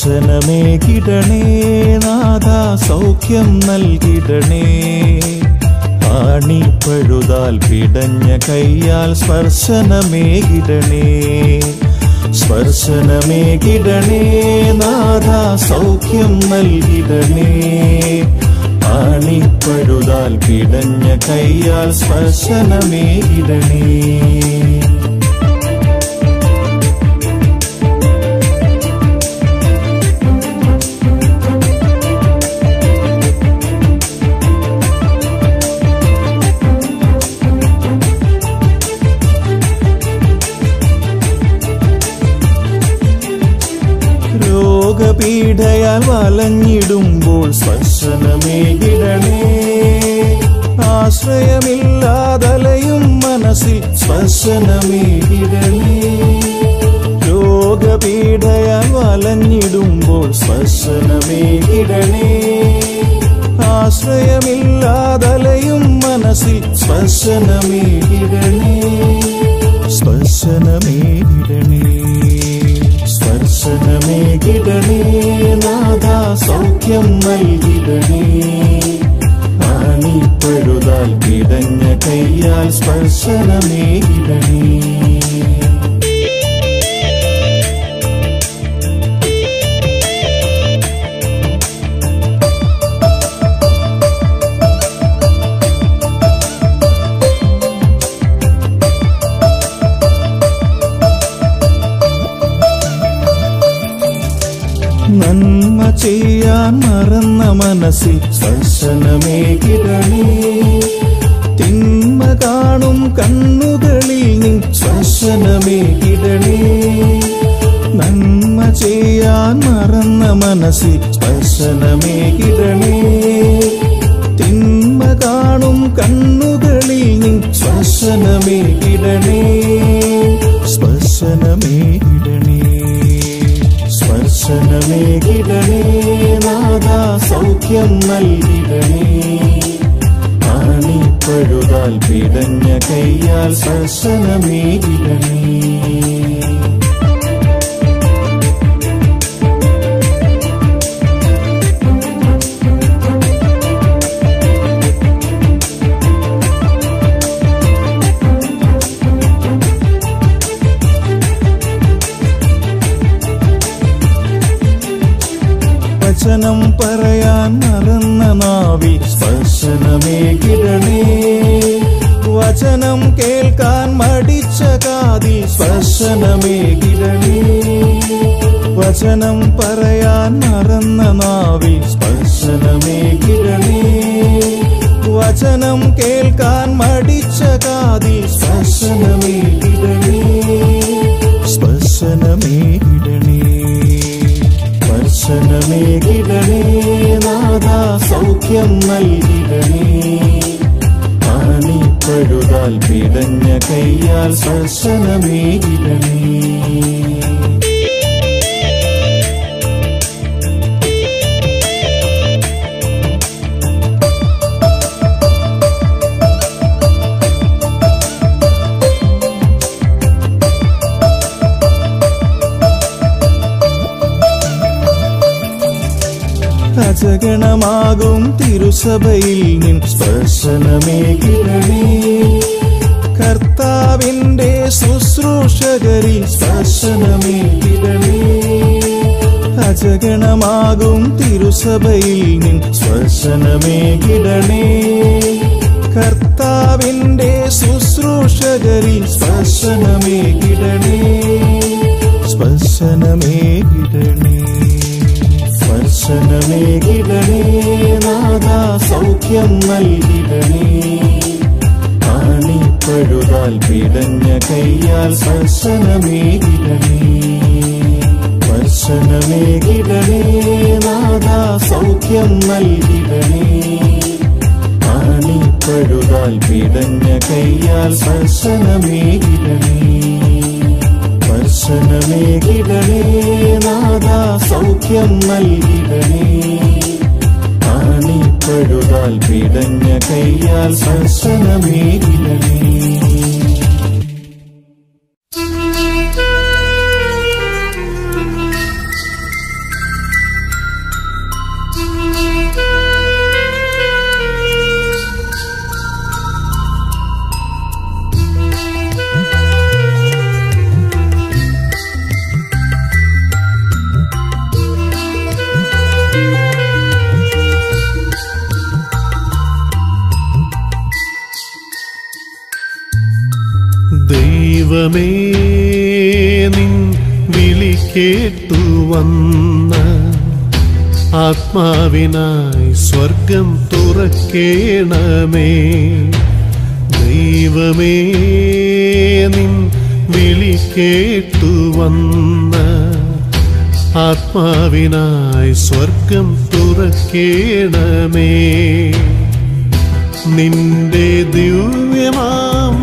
സ്പർശനമേകിടണേ നാഥ സൗഖ്യം നൽകിടണേ ആണിപ്പഴുതാൽ പിടഞ്ഞ കയ്യാൽ സ്പർശനമേകിടണേ സ്പർശനമേകിടണേ നാഥ സൗഖ്യം നൽകിടണേ ആണിപ്പഴുതാൽ പിടഞ്ഞ കയ്യാൽ സ്പർശനമേകിടണേ രോഗപീഠയാൽ വലഞ്ഞിടുമ്പോൾ സ്പർശനമേകിടണേ ആശ്രയമില്ലാതലയും മനസ്സിൽ സ്പർശനമേകിടണേ രോഗപീഠയാൽ വലഞ്ഞിടുമ്പോൾ സ്പർശനമേകിടണേ ആശ്രയമില്ലാതലയും മനസ്സിൽ സ്പർശനമേകിടണേ സ്പർശനമേകിടണേ സ്പർശനമേകിടണേ നാഥ സൗഖ്യം നൽകിടണേ ആണിപ്പഴുതാൽ പിടഞ്ഞ കയ്യാൽ സ്പർശനമേകിടണേ നന്മ ചെയ്യാൻ മറന്ന മനസ്സിൽ സ്പർശനമേകിടണേ തിന്മ കാണും കണ്ണുകളിൽ നിൻ സ്പർശനമേകിടണേ നന്മ ചെയ്യാൻ മറന്ന മനസ്സിൽ സ്പർശനമേകിടണേ തിന്മ കാണും കണ്ണുകളിൽ നിൻ സ്പർശനമേകിടണേ സ്പർശനമേകിടണേ സ്പർശനമേകിടണേ നാഥ സൗഖ്യം നൽകിടണേ ആണിപ്പഴുതാൽ പിടഞ്ഞ കയ്യാൽ സ്പർശനമേകിടണേ വചനം പറയാൻ മറന്ന നാവി സ്പർശനമേകിടണേ വചനം കേൾക്കാൻ മടിച്ച കാതി സ്പർശനമേകിടണേ വചനം പറയാൻ മറന്ന നാവി സ്പർശനമേകിടണേ വചനം കേൾക്കാൻ മടിച്ച കാതി സ്പർശനമേകിടണേ സ്പർശനമേകിടണേ സ്പർശനമേകിടണേ നാഥ സൗഖ്യം നൽകിടണേ ആണിപ്പഴുതാൽ പിടഞ്ഞ കയ്യാൽ സ്പർശനമേകിടണേ അജഗണമാകും തിരുസഭയിൽ നിൻ സ്പർശനമേകിടണേ കർത്താവിന്റെ ശുശ്രൂഷകരിൽ സ്പർശനമേകിടണേ അജഗണമാകും തിരുസഭയിൽ നിൻ സ്പർശനമേകിടണേ കർത്താവിന്റെ ശുശ്രൂഷകരിൽ സ്പർശനമേകിടണേ സ്പർശനമേകിടണേ സ്പർശനമേകിടണേ നാഥ സൗഖ്യം നൽകിടണേ ആണിപ്പഴുതാൽ പിടഞ്ഞ കയ്യാൽ സ്പർശനമേകിടണേ സ്പർശനമേകിടണേ നാഥ സൗഖ്യം നൽകിടണേ ആണിപ്പഴുതാൽ പിടഞ്ഞ കയ്യാൽ സ്പർശനമേകിടണേ സ്പർശനമേകിടണേ നാഥ സൗഖ്യം നൽകിടണേ ആണിപ്പഴുതാൽ പിടഞ്ഞ കയ്യാൽ സ്പർശനമേകിടണേ ദൈവമേ നിൻ വിളി കേട്ടു വന്ന ആത്മാവിനായി സ്വർഗം തുറക്കേണമേ ദൈവമേ നിൻ വിളി കേട്ടു വന്ന ആത്മാവിനായി സ്വർഗം തുറക്കേണമേ നിന്റെ ദിവ്യമാം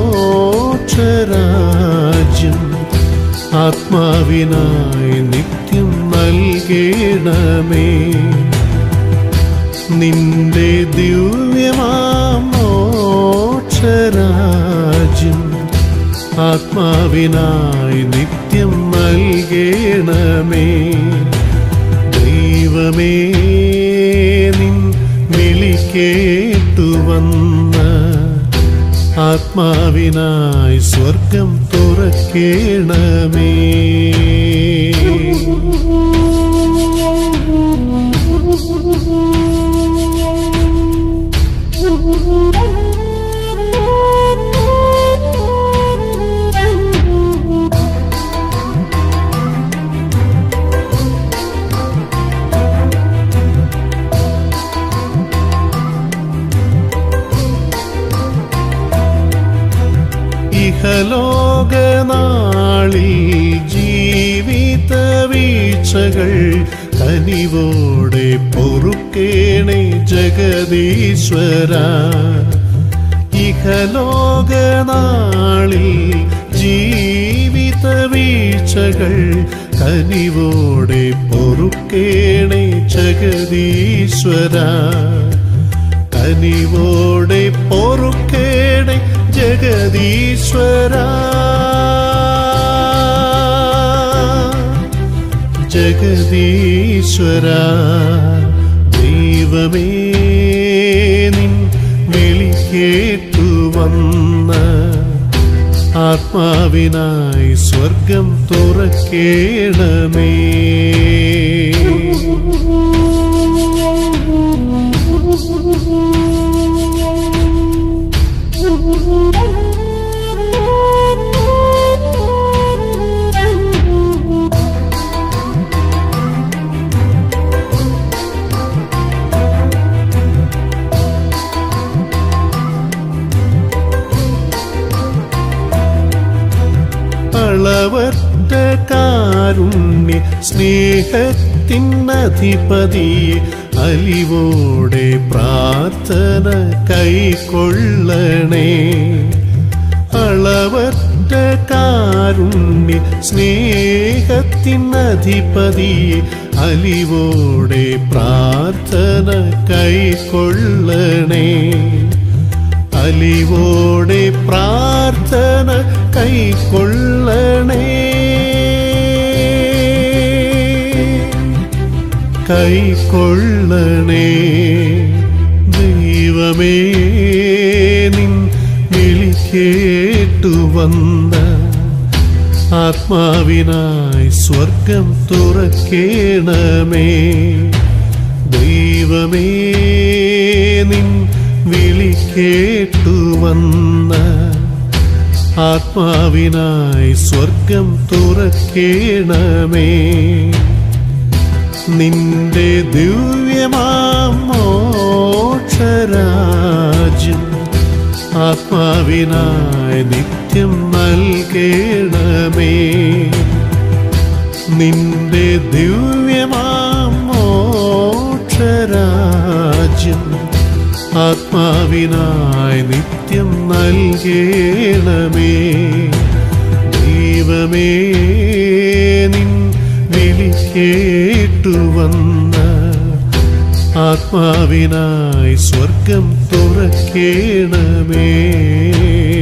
മോക്ഷരാജ്യം ആത്മാവിനായി നിത്യം നൽകണമേ നിന്റെ ദിവ്യമാം മോക്ഷരാജ്യം ആത്മാവിനായി നിത്യം നൽകണമേ ദൈവമേ നിൻ വിളി കേട്ടു വന്ന ആത്മാവിനായി സ്വർഗം തുറക്കേണമേ ഇഹലോകനാളിൽ ജീവിത വീഴ്ചകൾ കനിവോടെ പൊറുക്കേണേ ജഗദീശ്വര ഇഹലോകനാളിൽ ജീവിത വീഴ്ചകൾ കനിവോടെ പൊറുക്കേണേ ജഗദീശ്വര കനിവോടെ പൊറുക്കേണേ ജഗദീശ്വര ജഗദീശ്വര ദൈവമേ നിൻ വിളി കേട്ടു വന്ന ആത്മാവിനായി സ്വർഗം തുറക്കേണമേ അളവറ്റ കാരുണ്യ സ്നേഹത്തിനധിപതി അലിവോടെ പ്രാർത്ഥന കൈക്കൊള്ളണേ അളവറ്റ കാരുണ്യ സ്നേഹത്തിനധിപതി അലിവോടെ പ്രാർത്ഥന കൈക്കൊള്ളണേ അലിവോടെ പ്രാർത്ഥന കൈക്കൊള്ളണേ കൈക്കൊള്ളണേ ദൈവമേ നിൻ വിളി കേട്ടു വന്ന ആത്മാവിനായി സ്വർഗം തുറക്കേണമേ ദൈവമേ നിൻ വിളി കേട്ടു വന്ന ആത്മാവിനായി സ്വർഗം തുറക്കേണമേ നിന്റെ ദിവ്യമാം മോക്ഷരാജ്യം ആത്മാവിനായി നിത്യം നൽകണമേ നിന്റെ ദിവ്യമാം മോക്ഷരാജ്യം ആത്മാവിനായി നിത്യം നൽകണമേ ദൈവമേ നിൻ വിളി കേട്ടു വന്ന ആത്മാവിനായി സ്വർഗം തുറക്കേണമേ